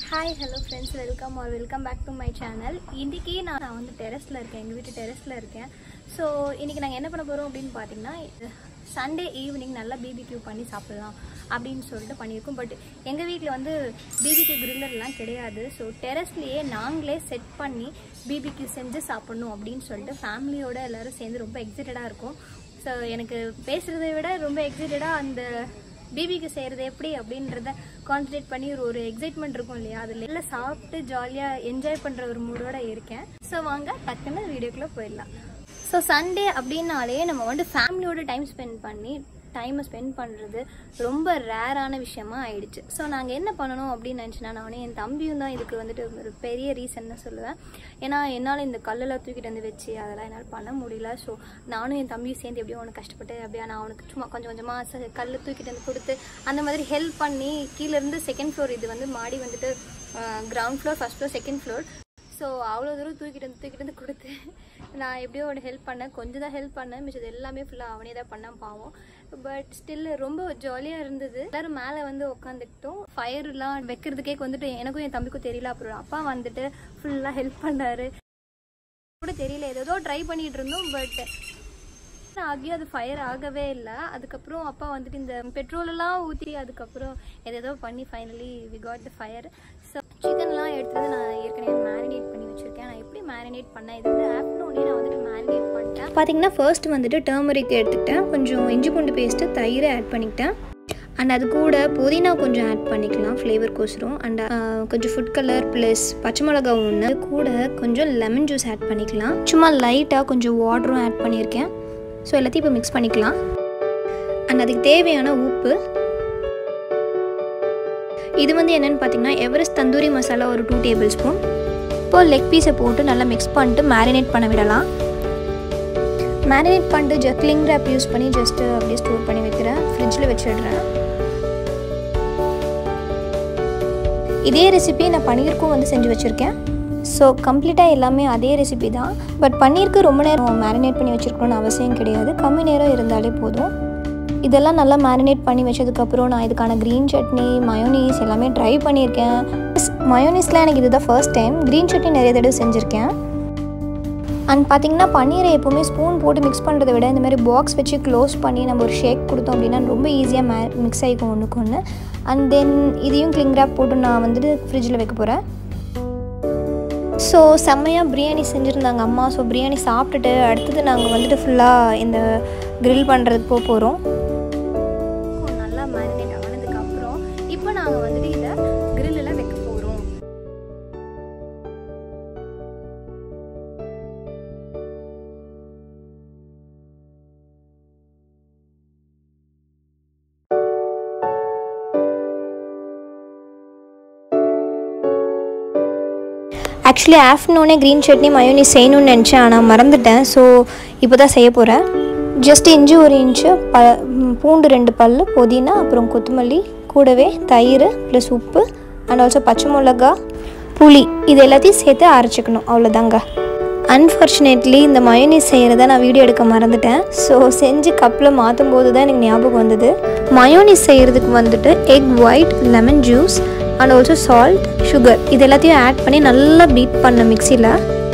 Hi hello friends welcome are welcome back to my channel இன்றைக்கி நான் நான் வந்து டெரஸில் இருக்கேன் எங்கள் வீட்டு டெரஸில் இருக்கேன் ஸோ இன்றைக்கி நாங்கள் என்ன பண்ண போகிறோம் அப்படின்னு பார்த்தீங்கன்னா சண்டே ஈவினிங் நல்லா பிபிக்யூ பண்ணி சாப்பிடலாம் அப்படின்னு சொல்லிட்டு பண்ணியிருக்கோம் பட் எங்கள் வீட்டில் வந்து பிபிக்யூ கிரில்லர்லாம் கிடையாது ஸோ டெரஸ்லேயே நாங்களே செட் பண்ணி பிபிக்யூ செஞ்சு சாப்பிடணும் அப்படின்னு சொல்லிட்டு ஃபேமிலியோட எல்லோரும் சேர்ந்து ரொம்ப எக்ஸைட்டடாக இருக்கும் ஸோ எனக்கு பேசுகிறத விட ரொம்ப எக்ஸைட்டடாக அந்த பிபிக்கு செய்கிறது எப்படி அப்படின்றத கான்சன்ட்ரேட் பண்ணி ஒரு ஒரு எக்ஸைட்மெண்ட் இருக்கும் இல்லையா அதில் எல்லாம் சாப்பிட்டு ஜாலியாக என்ஜாய் பண்ணுற ஒரு மூடோட இருக்கேன் ஸோ வாங்க டக்குன்னு வீடியோக்குள்ளே போயிடலாம் ஸோ சண்டே அப்படின்னாலே நம்ம வந்து ஃபேமிலியோட டைம் ஸ்பெண்ட் பண்ணி டைமை ஸ்பெண்ட் பண்ணுறது ரொம்ப ரேரான விஷயமா ஆயிடுச்சு ஸோ நாங்கள் என்ன பண்ணணும் அப்படின்னு நினச்சினா நானே என் தம்பியும் தான் இதுக்கு வந்துட்டு ஒரு பெரிய ரீசன்னு சொல்லுவேன் ஏன்னா என்னால் இந்த கல்லெல்லாம் தூக்கிட்டு வந்து வச்சு அதெல்லாம் என்னால் பண்ண முடியல ஸோ நானும் என் தம்பியும் சேர்ந்து எப்படியோ அவனுக்கு கஷ்டப்பட்டு அப்படியே நான் அவனுக்கு சும்மா கொஞ்சம் கொஞ்சமாக கல் தூக்கிட்டு வந்து கொடுத்து அந்த மாதிரி ஹெல்ப் பண்ணி கீழேருந்து செகண்ட் ஃப்ளோர் இது வந்து மாடி வந்துட்டு ground floor first floor second floor so அவ்வளோ தூரம் தூக்கிட்டு வந்து தூக்கிட்டு வந்து கொடுத்து நான் எப்படியோ அவனை ஹெல்ப் பண்ணேன் கொஞ்சம் தான் ஹெல்ப் பண்ணேன் மிச்சது எல்லாமே ஃபுல்லாக அவனே தான் பண்ணான் பாவம் பட் ஸ்டில் ரொம்ப ஜாலியாக இருந்தது எல்லாரும் மேலே வந்து உட்காந்துக்கிட்டோம் ஃபயர்லாம் வைக்கிறதுக்கே வந்துட்டு எனக்கும் என் தம்பிக்கும் தெரியல அப்புறம் அப்பா வந்துட்டு ஃபுல்லாக ஹெல்ப் பண்ணாரு கூட தெரியல ஏதோ ட்ரை பண்ணிட்டு இருந்தோம் பட் ஆகி அது ஃபயர் ஆகவே இல்லை அதுக்கப்புறம் அப்பா வந்துட்டு இந்த பெட்ரோல் எல்லாம் ஊற்றி அதுக்கப்புறம் எதேதோ பண்ணி finally we got the fire so சிக்கன்லாம் எடுத்து வந்து நான் ஏற்கனவே மேரினேட் பண்ணி வச்சுருக்கேன் நான் எப்படி மேரினேட் பண்ணேன் இது வந்து ஆஃப்டர்நூனே நான் வந்துட்டு மேரினேட் பண்ணிட்டேன் பார்த்தீங்கன்னா ஃபர்ஸ்ட் வந்துட்டு டர்மரிக் எடுத்துக்கிட்டேன் கொஞ்சம் இஞ்சி பூண்டு பேஸ்ட்டு தயிரை ஆட் பண்ணிக்கிட்டேன் அண்ட் அது கூட புதினா கொஞ்சம் ஆட் பண்ணிக்கலாம் ஃப்ளேவர்க்கோசரம் அண்ட் கொஞ்சம் ஃபுட் கலர் ப்ளஸ் பச்சை மிளகா ஒன்று கூட கொஞ்சம் லெமன் ஜூஸ் ஆட் பண்ணிக்கலாம் சும்மா லைட்டாக கொஞ்சம் வாட்டரும் ஆட் பண்ணியிருக்கேன் ஸோ எல்லாத்தையும் இப்போ மிக்ஸ் பண்ணிக்கலாம் அண்ட் அதுக்கு தேவையான உப்பு இது வந்து என்னென்னு பார்த்தீங்கன்னா எவரெஸ்ட் தந்தூரி மசாலா ஒரு டூ டேபிள் ஸ்பூன் இப்போ லெக் பீஸை போட்டு நல்லா மிக்ஸ் பண்ணிட்டு மேரினேட் பண்ண விடலாம் மேரினேட் பண்ணிட்டு ஜஸ்ட் கிளிங் ரேப் யூஸ் பண்ணி ஜஸ்ட்டு அப்படியே ஸ்டோர் பண்ணி வைக்கிறேன் ஃப்ரிட்ஜில் வச்சிடுறேன் இதே ரெசிபி நான் பன்னீருக்கும் வந்து செஞ்சு வச்சுருக்கேன் ஸோ கம்ப்ளீட்டாக எல்லாமே அதே ரெசிபி தான் பட் பன்னீருக்கு ரொம்ப நேரம் மேரினேட் பண்ணி வச்சுருக்கணும்னு அவசியம் கிடையாது கம்மி நேரம் இருந்தாலே போதும் இதெல்லாம் நல்லா மேரினேட் பண்ணி வச்சதுக்கப்புறம் நான் இதுக்கான க்ரீன் சட்னி மயோனீஸ் எல்லாமே ட்ரை பண்ணியிருக்கேன் மயோனீஸ்லாம் எனக்கு இதுதான் ஃபர்ஸ்ட் டைம் க்ரீன் சட்னி நிறைய தடவை செஞ்சுருக்கேன் அண்ட் பார்த்தீங்கன்னா பன்னீரை எப்போவுமே ஸ்பூன் போட்டு மிக்ஸ் பண்ணுறதை விட இந்த மாதிரி பாக்ஸ் வச்சு க்ளோஸ் பண்ணி நம்ம ஒரு ஷேக் கொடுத்தோம் அப்படின்னா ரொம்ப ஈஸியாக மே மிக்ஸ் ஆகிக்கும் ஒன்றுக்கு ஒன்று அண்ட் தென் இதையும் கிளிங் ரேப் போட்டு நான் வந்துட்டு ஃப்ரிட்ஜில் வைக்க போகிறேன் ஸோ செம்மையாக பிரியாணி செஞ்சுருந்தாங்க அம்மா ஸோ பிரியாணி சாப்பிட்டுட்டு அடுத்தது நாங்கள் வந்துட்டு ஃபுல்லாக இந்த க்ரில் பண்ணுறதுக்கு போக போகிறோம் நல்லா மேரினேட் ஆனதுக்கப்புறம் இப்போ நாங்கள் வந்துட்டு இதை க்ரில்லில் வைக்க போகிறோம் ஆக்சுவலி ஆஃப்டர்நூனே க்ரீன் சட்னி மயோனி செய்யணும்னு நினச்சேன் ஆனால் மறந்துட்டேன் ஸோ இப்போ தான் செய்ய போகிறேன் ஜஸ்ட் இஞ்சி ஒரு இன்ச்சு ப பூண்டு ரெண்டு பல் புதினா அப்புறம் கொத்தமல்லி கூடவே தயிர் ப்ளஸ் உப்பு அண்ட் ஆல்சோ பச்சை மிளகா புளி இது எல்லாத்தையும் சேர்த்து அரைச்சிக்கணும் அவ்வளோதாங்க அன்ஃபார்ச்சுனேட்லி இந்த மயோனிஸ் செய்கிறத நான் வீடியோ எடுக்க மறந்துட்டேன் ஸோ செஞ்சு கப்பில் மாற்றும் போது தான் எனக்கு ஞாபகம் வந்தது மயோனிஸ் செய்கிறதுக்கு வந்துட்டு egg white lemon juice and also salt sugar இது எல்லாத்தையும் ஆட் பண்ணி நல்லா பீட் பண்ண மிக்சியில்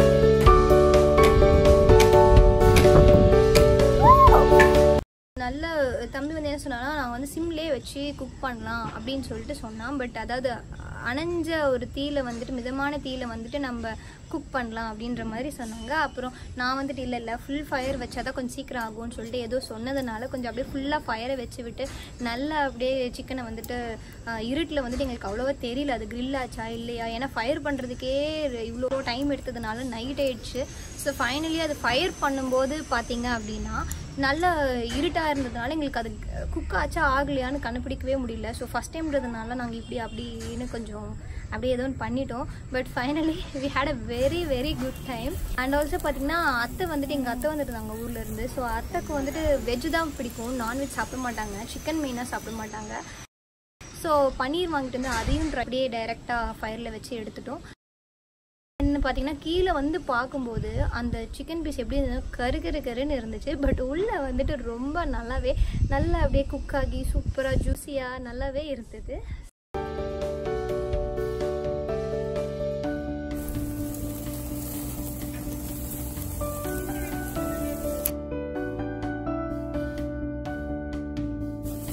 நல்ல தம்பி வந்து என்ன சொன்னான்னா நான் வந்து சிம்லே வச்சு குக் பண்ணலாம் அப்படின்னு சொல்லிட்டு சொன்னான் பட் அதாவது அணைஞ்ச ஒரு தீயில வந்துட்டு மிதமான தீயில வந்துட்டு நம்ம குக் பண்ணலாம் அப்படின்ற மாதிரி சொன்னாங்க அப்புறம் நான் வந்துட்டு இல்லை இல்லை ஃபுல் ஃபயர் வச்சாதான் கொஞ்சம் சீக்கிரம் ஆகும்னு சொல்லிட்டு ஏதோ சொன்னதுனால கொஞ்சம் அப்படியே ஃபுல்லாக ஃபயரை வச்சு விட்டு நல்லா அப்படியே சிக்கனை வந்துட்டு இருட்டில் வந்துட்டு எங்களுக்கு அவ்வளோவா தெரியல அது grill ஆச்சா இல்லையா ஏன்னா ஃபயர் பண்ணுறதுக்கே இவ்வளோ டைம் எடுத்ததுனால நைட் ஆயிடுச்சு ஸோ ஃபைனலி அது ஃபயர் பண்ணும்போது பார்த்தீங்க அப்படின்னா நல்ல இருட்டாக இருந்ததுனால எங்களுக்கு அது குக் ஆச்சா ஆகலையான்னு கண்டுபிடிக்கவே முடியல ஸோ ஃபஸ்ட் டைம்ன்றதுனால நாங்கள் இப்படி அப்படின்னு கொஞ்சம் அப்படியே ஏதோ ஒன்று பண்ணிட்டோம் but finally we had a very very good time and also பார்த்தீங்கன்னா அத்தை வந்துட்டு எங்கள் அத்தை வந்துட்டு நாங்கள் ஊரில் இருந்து ஸோ அத்தைக்கு வந்துட்டு வெஜ்ஜு தான் பிடிக்கும் நான்வெஜ் சாப்பிட மாட்டாங்க சிக்கன் மெயினாக சாப்பிட மாட்டாங்க ஸோ பன்னீர் வாங்கிட்டு வந்து அதையும் அப்படியே டைரெக்டாக ஃபயரில் வச்சு எடுத்துட்டோம் என்ன பார்த்தீங்கன்னா கீழே வந்து பார்க்கும்போது அந்த சிக்கன் பீஸ் எப்படி இருந்தது கரு கரு கருன்னு இருந்துச்சு பட் உள்ளே வந்துட்டு ரொம்ப நல்லாவே நல்லா அப்படியே குக் ஆகி சூப்பராக ஜூஸியாக நல்லாவே இருந்தது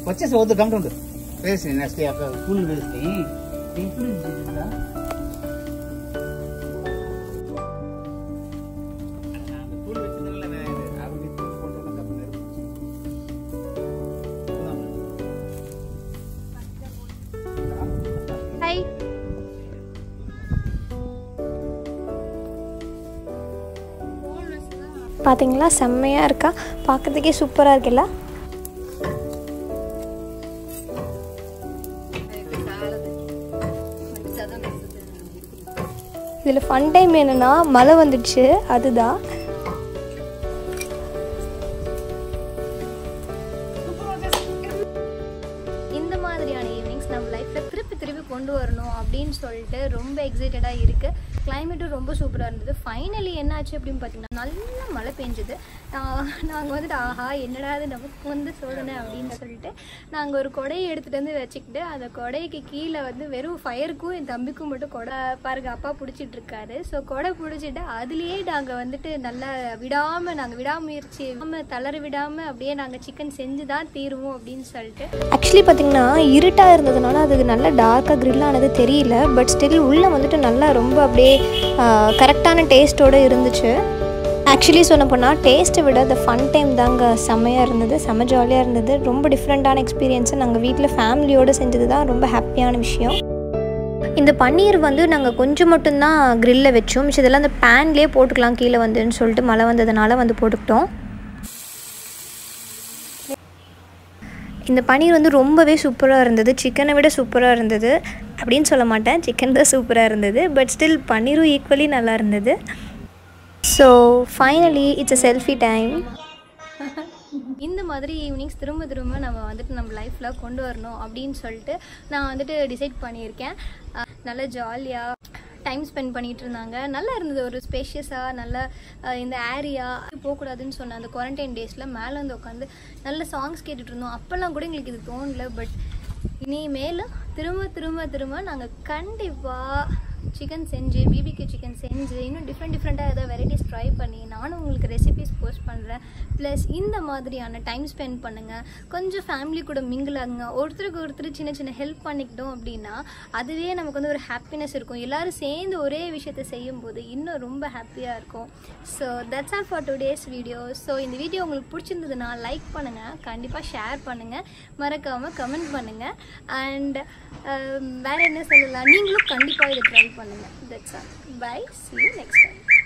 వచ్చేసి వద్దు గంట ఉండు వేసి నెక్స్ట్ అక్కడ కూల్ వేసి ఇప్పుడు చూసిందా? அந்த கூழ் வச்சதுல நான் அவருக்கு போட்டு வந்து கப்பு நெருப்பு. ஹாய் பார்த்தீங்களா செம்மையாக இருக்கா பார்க்கறதுக்கே சூப்பராக இருக்குல்ல இதில் ஃபன் டைம் என்னென்னா மழை வந்துடுச்சு அதுதான் இந்த மாதிரியான ஈவினிங்ஸ் நம்ம லைஃப்பில் திருப்பி திருப்பி கொண்டு வரணும் அப்படின்னு சொல்லிட்டு ரொம்ப எக்ஸைட்டடாக இருக்குது கிளைமேட்டும் ரொம்ப சூப்பராக இருந்தது ஃபைனலி என்னாச்சு அப்படின்னு பார்த்தீங்கன்னா நல்ல மழை பெஞ்சுது நாங்கள் வந்துட்டு ஆஹா என்னடா இது நமக்கு வந்து சோதனை அப்படின்னு சொல்லிட்டு நாங்கள் ஒரு கொடையை எடுத்துகிட்டு வந்து வச்சுக்கிட்டு அந்த கொடைக்கு கீழே வந்து வெறும் ஃபயருக்கும் என் தம்பிக்கும் மட்டும் கொடை பாருங்க அப்பா பிடிச்சிட்டு இருக்காரு ஸோ கொடை பிடிச்சிட்டு அதுலேயே நாங்கள் வந்துட்டு நல்லா விடாமல் நாங்கள் விடாமுயற்சி விடாமல் தளர விடாமல் அப்படியே நாங்கள் சிக்கன் செஞ்சு தான் தீருவோம் அப்படின்னு சொல்லிட்டு ஆக்சுவலி பார்த்தீங்கன்னா இருட்டாக இருந்ததுனால அது நல்லா டார்க்காக grill ஆனது தெரியல பட் ஸ்டில் உள்ளே வந்துட்டு நல்லா ரொம்ப அப்படியே கரெக்டான டேஸ்ட்டோடு இருந்துச்சு ஆக்சுவலி சொல்ல போனால் டேஸ்ட்டை விட அந்த ஃபன் டைம் தாங்க செம்மையாக இருந்தது செம்ம ஜாலியாக இருந்தது ரொம்ப டிஃப்ரெண்ட்டான எக்ஸ்பீரியன்ஸை நாங்கள் வீட்டில் ஃபேமிலியோடு செஞ்சது தான் ரொம்ப ஹாப்பியான விஷயம் இந்த பன்னீர் வந்து நாங்கள் கொஞ்சம் மட்டும்தான் க்ரில்லில் வச்சோம் மிச்சம் இதெல்லாம் அந்த பேன்லேயே போட்டுக்கலாம் கீழே வந்துன்னு சொல்லிட்டு மழை வந்ததுனால வந்து போட்டுக்கிட்டோம் இந்த பன்னீர் வந்து ரொம்பவே சூப்பராக இருந்தது சிக்கனை விட சூப்பராக இருந்தது அப்படின்னு சொல்ல மாட்டேன் சிக்கன் தான் சூப்பராக இருந்தது பட் ஸ்டில் பன்னீரும் ஈக்குவலி நல்லா இருந்தது so finally it's a selfie time இந்த மாதிரி ஈவினிங்ஸ் திரும்ப திரும்ப நம்ம வந்துட்டு நம்ம லைஃப்பில் கொண்டு வரணும் அப்படின்னு சொல்லிட்டு நான் வந்துட்டு டிசைட் பண்ணியிருக்கேன் அஹ் நல்ல ஜாலியாக டைம் ஸ்பெண்ட் பண்ணிட்டு இருந்தாங்க நல்லா இருந்தது ஒரு ஸ்பேஷியஸாக நல்ல அஹ் இந்த ஏரியா போகக்கூடாதுன்னு சொன்ன அந்த குவாரண்டைன் டேஸில் மேலே வந்து உட்காந்து நல்ல சாங்ஸ் கேட்டுட்டு இருந்தோம் அப்போல்லாம் கூட எங்களுக்கு இது தோணல பட் இனிமேலும் திரும்ப திரும்ப திரும்ப நாங்கள் கண்டிப்பாக சிக்கன் செஞ்சு பிபிக்கு சிக்கன் செஞ்சு இன்னும் டிஃப்ரெண்ட் டிஃப்ரெண்ட்டாக ஏதாவது வெரைட்டிஸ் ட்ரை பண்ணி நானும் உங்களுக்கு ரெசிபிஸ் போஸ்ட் பண்ணுறேன் ப்ளஸ் இந்த மாதிரியான டைம் ஸ்பெண்ட் பண்ணுங்கள் கொஞ்சம் ஃபேமிலி கூட மிங்கிள் ஆகுங்க ஒருத்தருக்கு ஒருத்தர் சின்ன சின்ன ஹெல்ப் பண்ணிக்கிட்டோம் அப்படின்னா அதுவே நமக்கு வந்து ஒரு ஹாப்பினஸ் இருக்கும் எல்லாரும் சேர்ந்து ஒரே விஷயத்தை செய்யும்போது இன்னும் ரொம்ப ஹாப்பியாக இருக்கும் so that's all for today's video so இந்த வீடியோ உங்களுக்கு பிடிச்சிருந்ததுன்னா லைக் பண்ணுங்கள் கண்டிப்பாக ஷேர் பண்ணுங்கள் மறக்காமல் கமெண்ட் பண்ணுங்கள் அண்ட் வேறு என்ன சொல்லலாம் நீங்களும் கண்டிப்பாக இதை ட்ரை பண்ணுங்கள் that's all bye see you next time